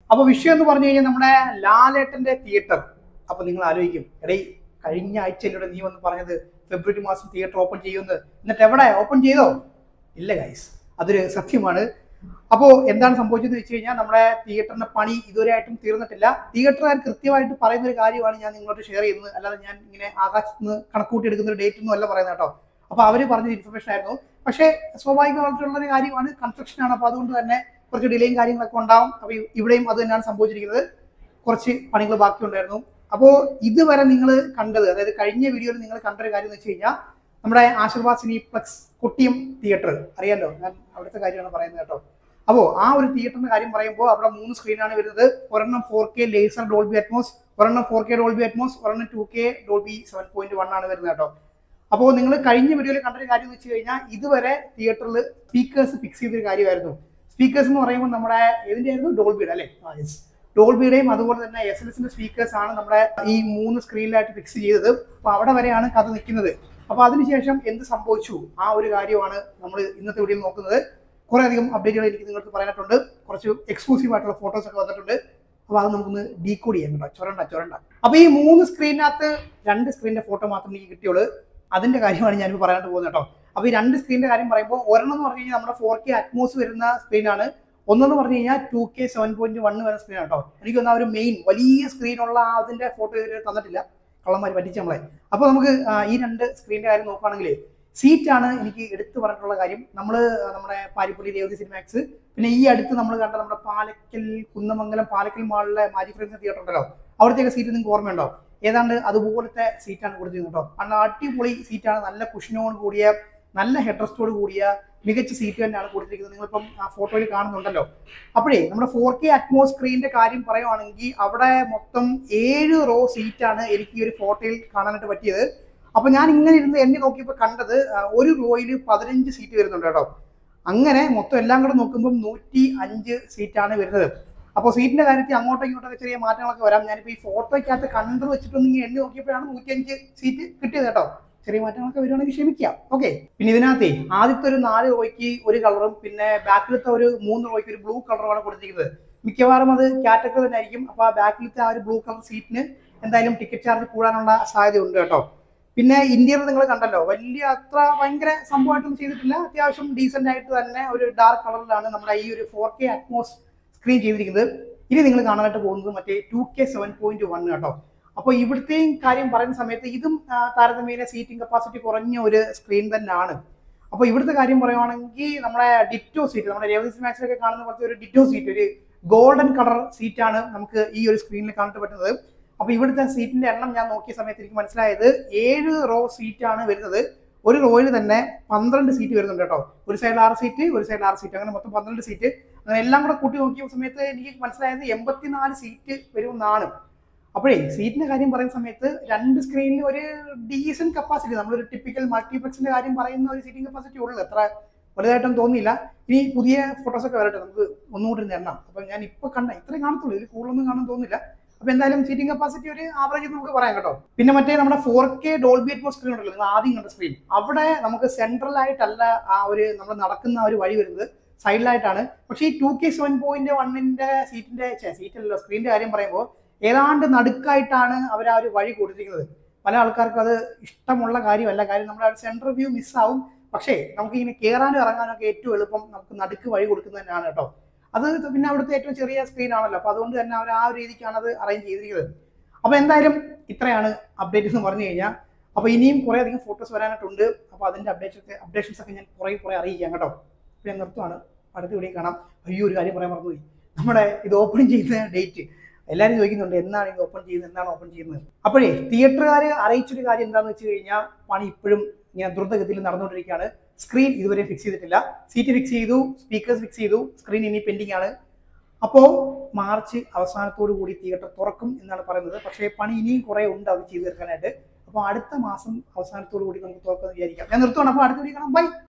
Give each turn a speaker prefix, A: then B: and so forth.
A: അപ്പൊ വിഷയം എന്ന് പറഞ്ഞു കഴിഞ്ഞാൽ നമ്മുടെ ലാലേട്ടന്റെ തിയേറ്റർ അപ്പൊ നിങ്ങൾ ആലോചിക്കും എടേ കഴിഞ്ഞ ആഴ്ചയിലൂടെ നീ വന്ന് പറഞ്ഞത് ഫെബ്രുവരി മാസം തിയേറ്റർ ഓപ്പൺ ചെയ്യുമെന്ന് എന്നിട്ട് എവിടെ ഓപ്പൺ ചെയ്തോ ഇല്ല ഗൈസ് അതൊരു സത്യമാണ് അപ്പോൾ എന്താണ് സംഭവിച്ചതെന്ന് വെച്ച് കഴിഞ്ഞാൽ നമ്മുടെ തിയേറ്ററിന്റെ പണി ഇതുവരെയായിട്ടും തീർന്നിട്ടില്ല തിയേറ്ററുകാർ കൃത്യമായിട്ട് പറയുന്ന ഒരു കാര്യമാണ് ഞാൻ നിങ്ങളോട് ഷെയർ ചെയ്യുന്നത് അല്ലാതെ ഞാൻ ഇങ്ങനെ ആകാശത്ത് നിന്ന് കണക്കൂട്ടി എടുക്കുന്ന ഒരു ഡേറ്റ് ഒന്നും അല്ല പറയുന്നത് കേട്ടോ അപ്പോൾ അവർ പറഞ്ഞ ഇൻഫർമേഷൻ ആയിരുന്നു പക്ഷേ സ്വാഭാവികമായിട്ടുള്ള ഒരു കാര്യമാണ് കൺസ്ട്രക്ഷൻ ആണ് അപ്പോൾ അതുകൊണ്ട് തന്നെ കുറച്ച് ഡിലേയും കാര്യങ്ങളൊക്കെ ഉണ്ടാവും അപ്പോൾ ഇവിടെയും അത് തന്നെയാണ് സംഭവിച്ചിരിക്കുന്നത് കുറച്ച് പണികൾ ബാക്കിയുണ്ടായിരുന്നു അപ്പോൾ ഇതുവരെ നിങ്ങൾ കണ്ടത് അതായത് കഴിഞ്ഞ വീഡിയോയിൽ നിങ്ങൾ കണ്ട ഒരു കാര്യം എന്ന് വെച്ച് കഴിഞ്ഞാൽ നമ്മുടെ ആശീർവാദ് സിനിപ്ലക്സ് കൊട്ടിയം തിയേറ്റർ അറിയാലോ ഞാൻ അവിടുത്തെ കാര്യമാണ് പറയുന്നത് കേട്ടോ അപ്പോൾ ആ ഒരു തിയേറ്ററിന്റെ കാര്യം പറയുമ്പോൾ അവിടെ മൂന്ന് സ്ക്രീനാണ് വരുന്നത് ഒരെണ്ണം four K laser Dolby Atmos ഒരെണ്ണം ഫോർ കെ ഡോൾബി അറ്റ്മോസ് ഒരെണ്ണം two K Dolby seven point one ആണ് വരുന്നത് കേട്ടോ അപ്പോൾ നിങ്ങൾ കഴിഞ്ഞ വീഡിയോയിൽ കണ്ടൊരു കാര്യം എന്ന് വെച്ച് കഴിഞ്ഞാൽ ഇതുവരെ തിയേറ്ററിൽ സ്പീക്കേഴ്സ് ഫിക്സ് ചെയ്തൊരു കാര്യമായിരുന്നു സ്പീക്കേഴ്സ് എന്ന് പറയുമ്പോൾ നമ്മുടെ ഏതിന്റെ ആയിരുന്നു ഡോൾബിയുടെ അല്ലേ ആ യെസ് ഡോൾബിയുടെയും അതുപോലെ തന്നെ എസ് എൽ എസിന്റെ സ്പീക്കേഴ്സ് ആണ് നമ്മുടെ ഈ മൂന്ന് സ്ക്രീനിലായിട്ട് ഫിക്സ് ചെയ്തത് അപ്പോൾ അവിടെ വരെയാണ് കഥ നിൽക്കുന്നത് അപ്പോൾ അതിനുശേഷം എന്ത് സംഭവിച്ചു ആ ഒരു കാര്യമാണ് നമ്മൾ ഇന്നത്തെ വീഡിയോയിൽ നോക്കുന്നത് കുറേ അധികം അപ്ഡേറ്റുകൾ എനിക്ക് നിങ്ങൾക്ക് പറയാനായിട്ടുണ്ട് കുറച്ച് എക്സ്ക്ലൂസീവ് ആയിട്ടുള്ള ഫോട്ടോസ് ഒക്കെ വന്നിട്ടുണ്ട് അപ്പോൾ അത് നമുക്കൊന്ന് ഡീകോഡ് ചെയ്യാൻ കേട്ടോ ചൊരണ്ട ചൊരണ്ട അപ്പോൾ ഈ മൂന്ന് സ്ക്രീനിനകത്ത് രണ്ട് സ്ക്രീനിന്റെ ഫോട്ടോ മാത്രമേ എനിക്ക് കിട്ടിയുള്ളൂ അതിന്റെ കാര്യമാണ് ഞാനിപ്പോൾ പറയാനായിട്ട് പോകുന്നത് കേട്ടോ അപ്പോൾ ഈ രണ്ട് സ്ക്രീനിന്റെ കാര്യം പറയുമ്പോൾ ഒരെണ്ണം എന്ന് പറഞ്ഞു കഴിഞ്ഞാൽ നമ്മുടെ ഫോർ കെ അറ്റ്മോസ് വരുന്ന സ്ക്രീനാണ് ഒന്നെന്ന് പറഞ്ഞു കഴിഞ്ഞാൽ two K seven point one വരുന്ന സ്ക്രീൻ കേട്ടോ എനിക്ക് തോന്നുന്ന ആ ഒരു മെയിൻ വലിയ സ്ക്രീനുള്ള ആ അതിന്റെ ഫോട്ടോ ഇതുവരെ തന്നിട്ടില്ല കള്ളന്മാർ പറ്റിച്ച് നമ്മളെ അപ്പോൾ നമുക്ക് ആ, ഈ രണ്ട് സ്ക്രീനിന്റെ കാര്യം നോക്കുകയാണെങ്കിൽ സീറ്റാണ് എനിക്ക് എടുത്തു പറഞ്ഞിട്ടുള്ള കാര്യം നമ്മൾ നമ്മുടെ പാരിപ്പള്ളി രേവതി സിനിമാക്സ് പിന്നെ ഈ അടുത്ത് നമ്മൾ കണ്ട നമ്മുടെ പാലക്കൽ കുന്നമംഗലം പാലക്കൽ മാളിലെ മാജി ഫ്രണ്ട്സ് തിയേറ്റർ ഉണ്ടല്ലോ അവിടുത്തെയൊക്കെ സീറ്റ് നിങ്ങൾക്ക് ഓർമ്മയുണ്ടോ ഏതാണ്ട് അതുപോലത്തെ സീറ്റാണ് കൊടുത്തിരുന്നത് കേട്ടോ അന്ന് അടിപൊളി സീറ്റാണ് നല്ല കുഷനോട് കൂടിയ നല്ല ഹെഡ് റെസ്റ്റോട് കൂടിയ മികച്ച സീറ്റ് തന്നെയാണ് കൊടുത്തിരിക്കുന്നത് നിങ്ങളിപ്പം ആ ഫോട്ടോയിൽ കാണുന്നുണ്ടല്ലോ അപ്പോഴേ നമ്മുടെ ഫോർ കെ അറ്റ്മോസ് സ്ക്രീനിന്റെ കാര്യം പറയുവാണെങ്കിൽ അവിടെ മൊത്തം ഏഴ് റോ സീറ്റാണ് എനിക്ക് ഈ ഒരു ഫോട്ടോയിൽ കാണാനായിട്ട് പറ്റിയത് അപ്പൊ ഞാൻ ഇങ്ങനെ ഇരുന്ന് എണ്ണി നോക്കിയപ്പോൾ കണ്ടത് ആ, ഒരു റോയിൽ പതിനഞ്ച് സീറ്റ് വരുന്നുണ്ട് കേട്ടോ അങ്ങനെ മൊത്തം എല്ലാം കൂടെ നോക്കുമ്പോൾ നൂറ്റി അഞ്ച് സീറ്റാണ് വരുന്നത് അപ്പോൾ സീറ്റിന്റെ കാര്യത്തിൽ അങ്ങോട്ടും ഇങ്ങോട്ടൊക്കെ ചെറിയ മാറ്റങ്ങളൊക്കെ വരാം ഞാനിപ്പോൾ ഈ ഫോട്ടോയ്ക്കകത്ത് കണ്ടു വെച്ചിട്ടൊന്ന് ഇങ്ങനെ എണ്ണി നോക്കിയപ്പോഴാണ് നൂറ്റിയഞ്ച് സീറ്റ് കിട്ടിയത് കേട്ടോ ചെറിയ മാറ്റങ്ങളൊക്കെ വരുവാണെങ്കിൽ ക്ഷമിക്കാം ഓക്കെ പിന്നെ ഇതിനകത്തേ ആദ്യത്തെ ഒരു നാല് റോയ്ക്ക് ഒരു കളറും പിന്നെ ബാക്കിലത്തെ ഒരു മൂന്ന് റോയ്ക്ക് ഒരു ബ്ലൂ കളറുമാണ് കൊടുത്തിരിക്കുന്നത് മിക്കവാറും അത് കാറ്റഗറി തന്നെ ആയിരിക്കും അപ്പോൾ ആ ബാക്കിലത്തെ ആ ഒരു ബ്ലൂ കളർ സീറ്റിന് എന്തായാലും ടിക്കറ്റ് ചാർജ് കൂടാനുള്ള സാധ്യത ഉണ്ട് കേട്ടോ പിന്നെ ഇന്ത്യയിൽ നിങ്ങൾ കണ്ടല്ലോ വലിയ അത്ര ഭയങ്കര സംഭവമായിട്ടൊന്നും ചെയ്തിട്ടില്ല അത്യാവശ്യം ഡീസെന്റ് ആയിട്ട് തന്നെ ഒരു ഡാർക്ക് കളറിലാണ് നമ്മുടെ ഈ ഒരു ഫോർ കെ അറ്റ്മോസ് സ്ക്രീൻ ചെയ്തിരിക്കുന്നത് ഇനി നിങ്ങൾ കാണാനായിട്ട് പോകുന്നത് മറ്റേ two K seven point one കേട്ടോ അപ്പോൾ ഇവിടുത്തെയും കാര്യം പറയുന്ന സമയത്ത് ഇതും ആ, താരതമ്യേന സീറ്റിംഗ് കപ്പാസിറ്റി കുറഞ്ഞ ഒരു സ്ക്രീൻ തന്നെയാണ് അപ്പോൾ ഇവിടുത്തെ കാര്യം പറയുവാണെങ്കിൽ നമ്മുടെ ഡിറ്റോ സീറ്റ് നമ്മുടെ രേവതി മാക്സിലൊക്കെ കാണുന്ന പോലത്തെ ഒരു ഡിറ്റോ സീറ്റ് ഒരു ഗോൾഡൻ കളർ സീറ്റാണ് നമുക്ക് ഈ ഒരു സ്ക്രീനിൽ കാണാൻ പറ്റുന്നത് അപ്പോൾ ഇവിടുത്തെ സീറ്റിന്റെ എണ്ണം ഞാൻ നോക്കിയ സമയത്ത് എനിക്ക് മനസ്സിലായത് ഏഴ് റോ സീറ്റാണ് വരുന്നത് ഒരു റോയിൽ തന്നെ പന്ത്രണ്ട് സീറ്റ് വരുന്നുണ്ട് കേട്ടോ ഒരു സൈഡിൽ ആറ് സീറ്റ് ഒരു സൈഡിൽ ആറ് സീറ്റ് അങ്ങനെ മൊത്തം പന്ത്രണ്ട് സീറ്റ് അങ്ങനെ എല്ലാം കൂടെ കൂട്ടി നോക്കിയ സമയത്ത് എനിക്ക് മനസ്സിലായത് എൺപത്തിനാല് സീറ്റ് വരുമെന്നാണ് അപ്പോഴേ സീറ്റിന്റെ കാര്യം പറയുന്ന സമയത്ത് രണ്ട് സ്ക്രീനിൽ ഒരു ഡീസന്റ് കപ്പാസിറ്റി നമ്മളൊരു ടിപ്പിക്കൽ മൾട്ടിപ്ലക്സിന്റെ കാര്യം പറയുന്ന ഒരു സീറ്റിംഗ് കപ്പാസിറ്റി ഉള്ളു എത്ര വലുതായിട്ടൊന്നും തോന്നിയില്ല ഇനി പുതിയ ഫോട്ടോസ് ഒക്കെ വരട്ടെ നമുക്ക് ഒന്നുകൂടി ഇരുന്ന് എണ്ണാം അപ്പം ഞാൻ ഇപ്പൊ കണ്ട ഇത്രയും കാണത്തുള്ളൂ ഇതിൽ കൂടുതലൊന്നും കാണാൻ തോന്നില്ല അപ്പൊ എന്തായാലും സീറ്റിംഗ് കപ്പാസിറ്റി ഒരു ആവറേജ് നമുക്ക് പറയാം കേട്ടോ പിന്നെ മറ്റേ നമ്മുടെ four K Dolby Atmos screen ഉണ്ടല്ലോ നിങ്ങൾ ആദ്യം കണ്ട സ്ക്രീൻ അവിടെ നമുക്ക് സെൻട്രൽ ആയിട്ടല്ല ആ ഒരു നമ്മൾ നടക്കുന്ന ആ ഒരു വഴി വരുന്നത് സൈഡിലായിട്ടാണ് പക്ഷേ ഈ ടു കെ സെവൻ പോയിന്റ് വണ്ണിന്റെ സീറ്റിന്റെ സീറ്റല്ലോ സ്ക്രീനിന്റെ കാര്യം പറയുമ്പോൾ ഏതാണ്ട് നടുക്കായിട്ടാണ് അവർ ആ ഒരു വഴി കൊടുത്തിരിക്കുന്നത് പല ആൾക്കാർക്കും അത് ഇഷ്ടമുള്ള കാര്യമല്ല കാര്യം നമ്മുടെ സെൻട്രൽ വ്യൂ മിസ്സാവും പക്ഷേ നമുക്ക് ഇങ്ങനെ കയറാനും ഇറങ്ങാനും ഒക്കെ ഏറ്റവും എളുപ്പം നമുക്ക് നടുക്ക് വഴി കൊടുക്കുന്നത് തന്നെയാണ് കേട്ടോ അത് പിന്നെ അവിടുത്തെ ഏറ്റവും ചെറിയ സ്ക്രീൻ ആണല്ലോ അപ്പൊ അതുകൊണ്ട് തന്നെ അവർ ആ ഒരു രീതിക്കാണ് അത് അറേഞ്ച് ചെയ്തിരിക്കുന്നത് അപ്പൊ എന്തായാലും ഇത്രയാണ് അപ്ഡേറ്റ് എന്ന് പറഞ്ഞു കഴിഞ്ഞാൽ അപ്പൊ ഇനിയും കുറെ അധികം ഫോട്ടോസ് വരാനായിട്ടുണ്ട് അപ്പൊ അതിന്റെ അപ്ഡേഷൻ അപ്ഡേഷൻസ് ഒക്കെ ഞാൻ കുറെ കുറെ അറിയിക്കാം കേട്ടോ അപ്പൊ ഞാൻ നിർത്തുവാണ് അടുത്ത വീഡിയോ കാണാം അയ്യോ ഒരു കാര്യം പറയാൻ മറന്നുപോയി നമ്മുടെ ഇത് ഓപ്പൺ ചെയ്യുന്ന ഡേറ്റ് എല്ലാവരും ചോദിക്കുന്നുണ്ട് എന്നാണ് ഇത് ഓപ്പൺ ചെയ്യുന്നത് എന്നാണ് ഓപ്പൺ ചെയ്യുന്നത് അപ്പോഴേ തിയേറ്ററുകാർ അറിയിച്ചൊരു കാര്യം എന്താണെന്ന് വെച്ച് കഴിഞ്ഞാൽ പണി ഇപ്പോഴും ഇങ്ങനെ ദ്രുതഗതിയിൽ നടന്നുകൊണ്ടിരിക്കുകയാണ് സ്ക്രീൻ ഇതുവരെ ഫിക്സ് ചെയ്തിട്ടില്ല സീറ്റ് ഫിക്സ് ചെയ്തു സ്പീക്കേഴ്സ് ഫിക്സ് ചെയ്തു സ്ക്രീൻ ഇനി പെൻഡിങ് ആണ് അപ്പോൾ മാർച്ച് അവസാനത്തോടു കൂടി തിയേറ്റർ തുറക്കും എന്നാണ് പറയുന്നത് പക്ഷേ പണി ഇനിയും കുറേ ഉണ്ട് അത് ചെയ്തു തീർക്കാനായിട്ട് അപ്പോൾ അടുത്ത മാസം അവസാനത്തോടു കൂടി നമുക്ക് തുറക്കുമെന്ന് വിചാരിക്കാം ഞാൻ നിർത്തുവാണ് അപ്പോൾ അടുത്ത വീഡിയോ കാണാം ബൈ